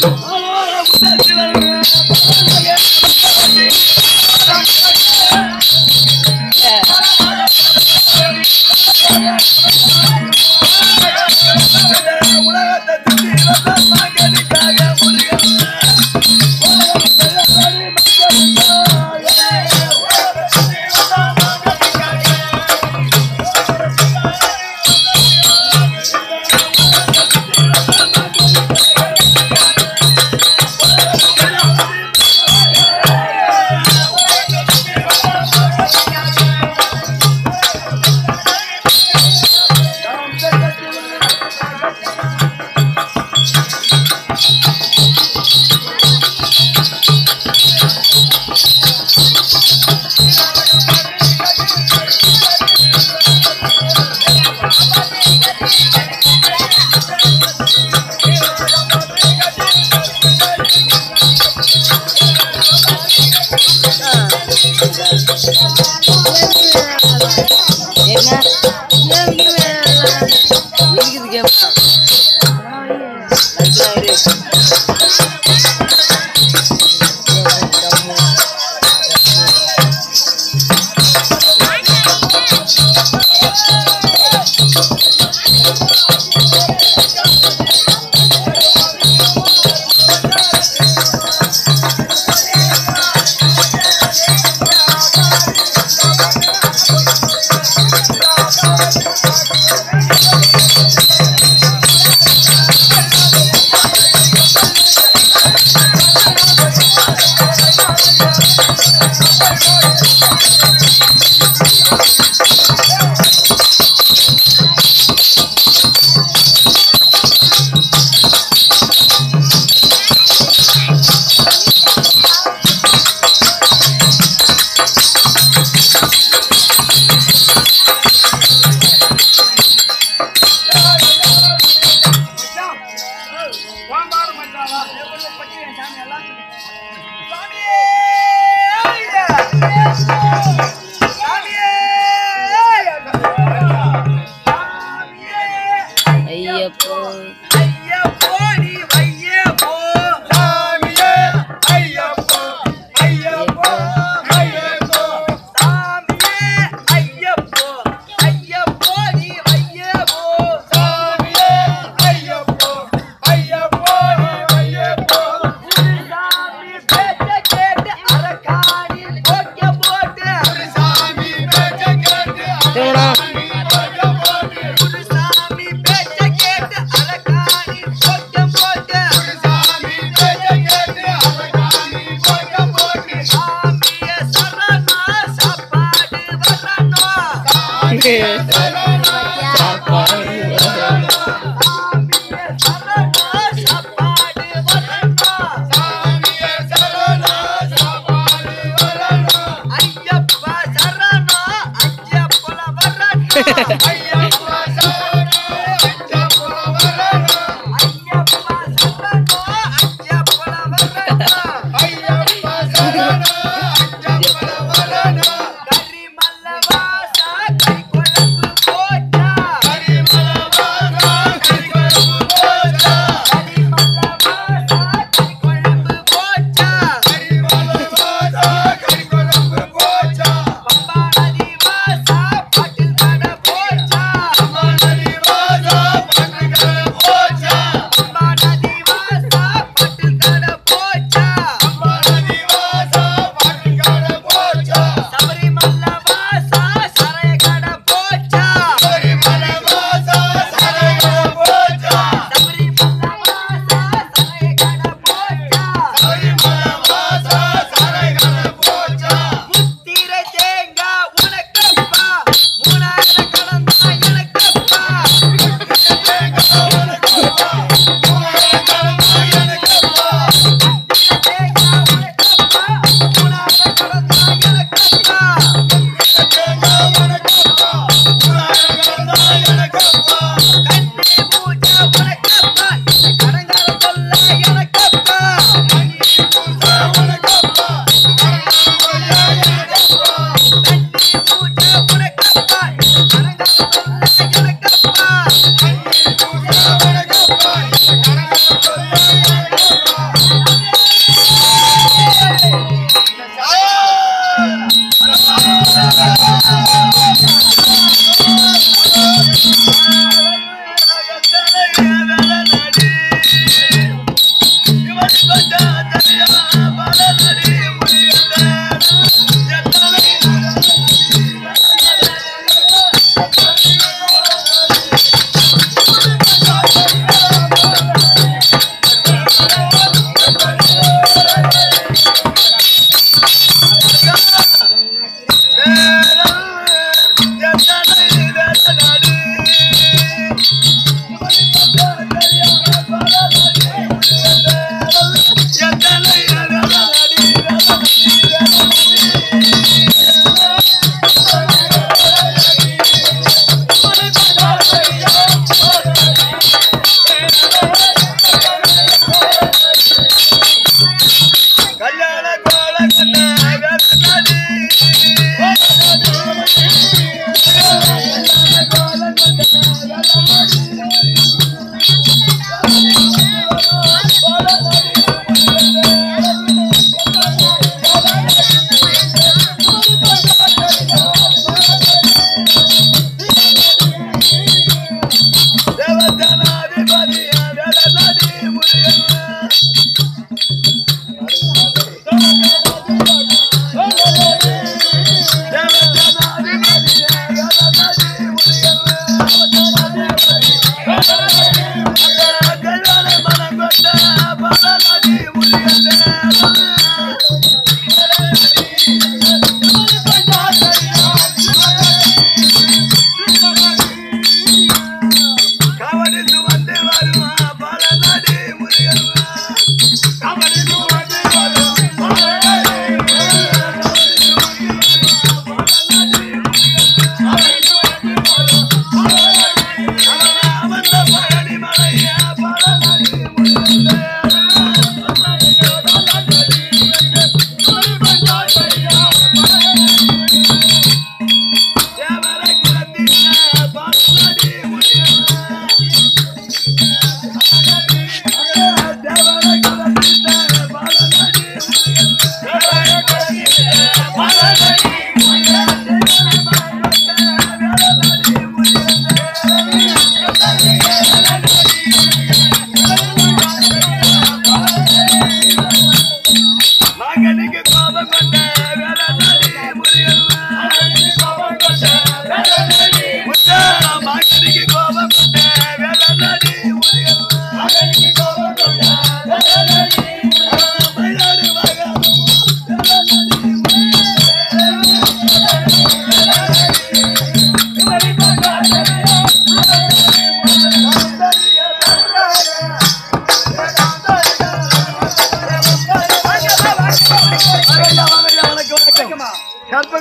என்ன இருக்குது கேமா ஐயப்போ தேவடா சாமி பேச்ச கேட்டு அலக்காரி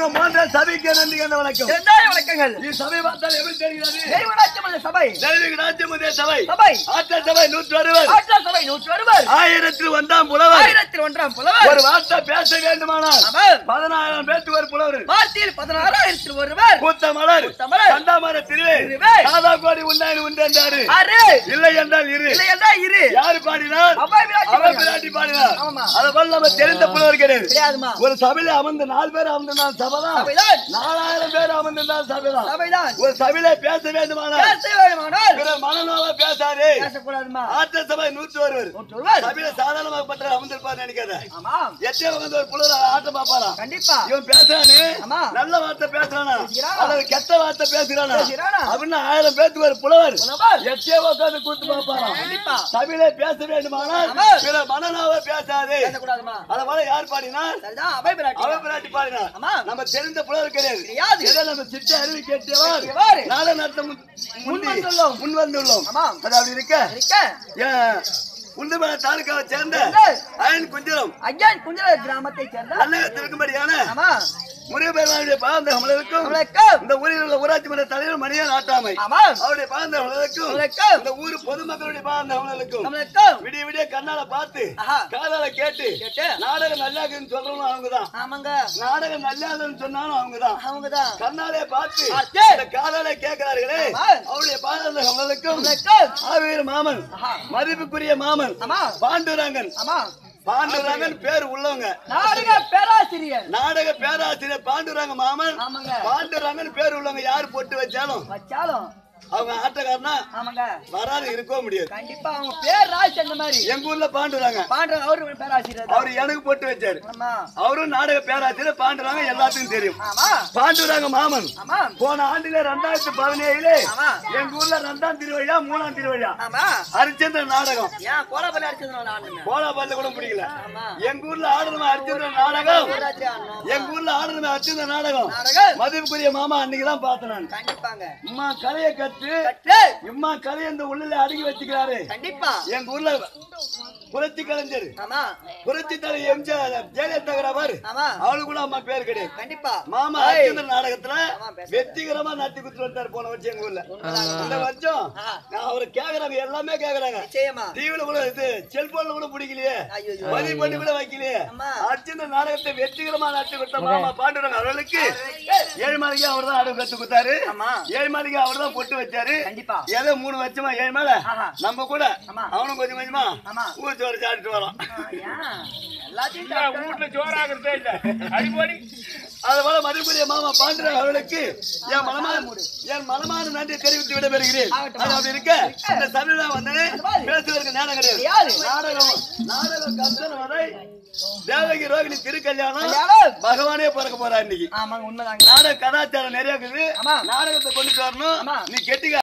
இந்த மூன்று சபைக்கு நன்றி கண்ட வணக்கம் என்ன வழக்கங்கள் இச்சபை பார்த்தால் எப்படி தெரிகிறது தெய்வராஜ்யம் சபை தெய்வீக ராஜ்யமுதே சபை சபை ஆற்றல் சபை நூற்று அறுபது ஆற்றல் சபை நூற்று அறுபது ஆயிரத்தில் ஒன்றாம் புலவர் ஆயிரத்தி ஒன்றாம் புலவர் ஒரு வார்த்தை பேச வேண்டுமானால் அவர் பதினாயிரம் பேருக்கு ஒரு புலவர் வார்த்தையில் பதினாறாயிரத்தில் ஒருவர் பூத்த மலர் மலர். கண்டாமர திருவே திருவே. சாதா கோடி உண்டாயின் உண்டு என்றாரு ஆறு இல்லை என்றால் இரு இல்லை என்றால் இரு யாரு பாடினார் அவ்வாய் விராட்டி அவர் பாடினார். பிராட்டி பாடினார் ஆமாமா. அதை போல நம்ம தெரிந்த புலவர் கிடையாது கிடையாதுமா ஒரு சபையில அமர்ந்து நாலு பேர் அமர்ந்திருந்தால் சபைதான் சபைதான் நாலாயிரம் பேர் அமர்ந்திருந்தால் சபைதான் சபைதான் ஒரு சபையில பேச வேண்டுமானால் பேச வேண்டுமானால் பிறர் மனநோவ பேசாதே பேசக்கூடாதுமா ஆற்றல் சபை நூற்று ஒருவர் நூற்று ஒருவர் சபையில சாதாரணமாக பட்ட அமர்ந்திருப்பார் நினைக்காத ஆமாம் எத்தே வந்து ஒரு புலவர் ஆட்டம் பாப்பாரா கண்டிப்பா இவன் பேசுறானே ஆமா. நல்ல வார்த்தை பேசுறானா பேசுகிறானா? அல்லது கெட்ட வார்த்தை பேசுறானா பேசுகிறானா? அப்படின்னு ஆயிரம் பேத்துக்கு ஒரு புலவர் புலவர். எத்தே உட்கார்ந்து கூத்து பாப்பாராம் கண்டிப்பா சபையில பேச வேண்டுமானால் ஆமா. பிற மனநாவ பேசாதே பேசக்கூடாதுமா அத போல யார் பாடினார் சரிதான் அவை பிராட்டி அவ பிராட்டி பாடினார் ஆமா. நம்ம தெரிந்த புலவர் கிடையாது கிடையாது. ஏதோ நம்ம சித்த அறிவு கேட்டவர் கேட்டவர். நாள நடத்த முன் முந்தி வந்துள்ளோம். முன் வந்துள்ளோம் ஆமா. அது அப்படி இருக்க இருக்க ஏன் உண்டுமலை தாலுக்காவை சேர்ந்த சேர்ந்த அயன் குஞ்சலம் ஐயன் குஞ்சல கிராமத்தை சேர்ந்த அன்னகத்தில் இருக்கும்படியான ஆமா முருகப்பெருமானுடைய பாந்த தமிழருக்கும் அவளுக்கும் இந்த ஊரில் உள்ள ஊராட்சி மன்ற தலைவர் மணியன் ஆட்டாமை ஆமா அவருடைய பாந்த தமிழருக்கும் அவளுக்கும் இந்த ஊர் பொதுமக்களுடைய பாந்த தமிழருக்கும் நம்மளுக்கும் விடிய விடிய கண்ணால பார்த்து ஆஹா. காதால கேட்டு கேட்டு நாடகம் நல்லா இருக்குன்னு சொல்றவங்க அவங்கதான் ஆமாங்க நாடகம் நல்லா இல்லைன்னு சொன்னாலும் அவங்கதான் அவங்கதான் கண்ணாலே பார்த்து பார்த்து. இந்த காதால கேட்கிறார்களே ஆமா. அவருடைய பாந்த தமிழருக்கும் நம்மளுக்கும் ஆவீர் மாமன் ஆஹா. மதிப்புக்குரிய மாமன் ஆமா பாண்டுரங்கன் ஆமா பாண்டுரங்கன் பேர் உள்ளவங்க நாடக பேராசிரியர் நாடக பேராசிரியர் பாண்டுரங்க மாமன் ஆமாங்க பாண்டுரங்கன் பேர் உள்ளவங்க யார் போட்டு வச்சாலும் வச்சாலும் அவங்க ஆட்டக்காரனா ஆமாங்க வராது இருக்கவும் முடியாது கண்டிப்பா அவங்க பேர் ராஜ் அந்த மாதிரி எங்க ஊர்ல பாண்டுறாங்க பாண்ட அவரு பேராசிரியர் தான். அவர் எனக்கு போட்டு வச்சாரு ஆமா அவரும் நாடக பேராசிரியர் பாண்டுறாங்க எல்லாத்துக்கும் தெரியும் ஆமா பாண்டுறாங்க மாமன் ஆமா போன ஆண்டுல ரெண்டாயிரத்தி பதினேழுல ஆமா எங்க ஊர்ல ரெண்டாம் திருவழியா மூணாம் திருவழியா ஆமா ஹரிச்சந்திரன் நாடகம் ஏன் கோலப்பள்ளி அடிச்சதுனால ஆடுங்க போலா பல்ல கூட பிடிக்கல ஆமா எங்க ஊர்ல ஆடணுமா ஹரிச்சந்திரன் நாடகம் சிவராத்திரி ஆடணும் எங்க ஊர்ல ஆடணுமா ஹரிச்சந்திரன் நாடகம் நாடகம் மதிப்புக்குரிய மாமா அன்னைக்கு தான் பார்த்தேன் நான் கண்டிப்பாங்க அம்மா கலையை கத்து கட்டு இம்மா கலையை இந்த உள்ளில அடங்கி வச்சுக்கிறாரு கண்டிப்பா எங்க ஊர்ல புரட்சி கலைஞர் ஆமா புரட்சி தலை எம்ஜிஆர் ஜெயலலிதா பாரு ஆமா அவளுக்கு கூட அம்மா பேர் கிடையாது கண்டிப்பா மாமா அர்ஜுனன் நாடகத்துல ஆமா, பேச. வெற்றிகரமா நடத்தி கொடுத்து வந்தாரு போன வருஷம் எங்க ஊர்ல இந்த வருஷம் ஆ. நான் அவரை கேக்குறாங்க எல்லாமே கேக்குறாங்க நிச்சயமா டிவில கூட இது செல்போன்ல கூட பிடிக்கலையே ஐயோ பதிவு பண்ணி கூட வைக்கலையே ஆமா. அர்ஜுனன் நாடகத்தை வெற்றிகரமா நடத்தி கொடுத்த மாமா பாண்டுறாங்க அவர்களுக்கு ஏழு மாளிகை அவர் தான் ஆடு கத்து கொடுத்தாரு ஆமா ஏழு மாளிகை அவர் தான் பொட்டு வச்சாரு கண்டிப்பா ஏதோ மூணு வருஷமா ஏழு மேல ஆஹா. நம்ம கூட ஆமா. அவனும் கொஞ்சம் கொஞ்சமா ஆமா. ஊர் சோறு சாப்பிட்டு வரோம் ஆ, ஏன்? எல்லாத்தையும் சாப்பிட்டா- வீட்டுல சோறாகிறதே இல்ல அடிப்படி அது போல மதிப்புரிய மாமா பாண்டுரங்க அவர்களுக்கு என் மனமான என் மனமான நன்றி தெரிவித்து விடைபெறுகிறேன் ஆகட்டும். அது அப்படி இருக்க இந்த சபையில வந்தேன் மாதிரி. பேசுவதற்கு நேரம் கிடையாது கிடையாது. நாடகம் நாடகம் கந்தன் வரை தேவகி ரோகிணி திருக்கல்யாணம் கல்யாணம். பகவானே பிறக்க போறா இன்னைக்கு ஆமாங்க உண்மைதாங்க நாடக கலாச்சாரம் நிறைய இருக்குது ஆமா. நாடகத்தை கொண்டு வரணும் ஆமா. நீ கெட்டிக்க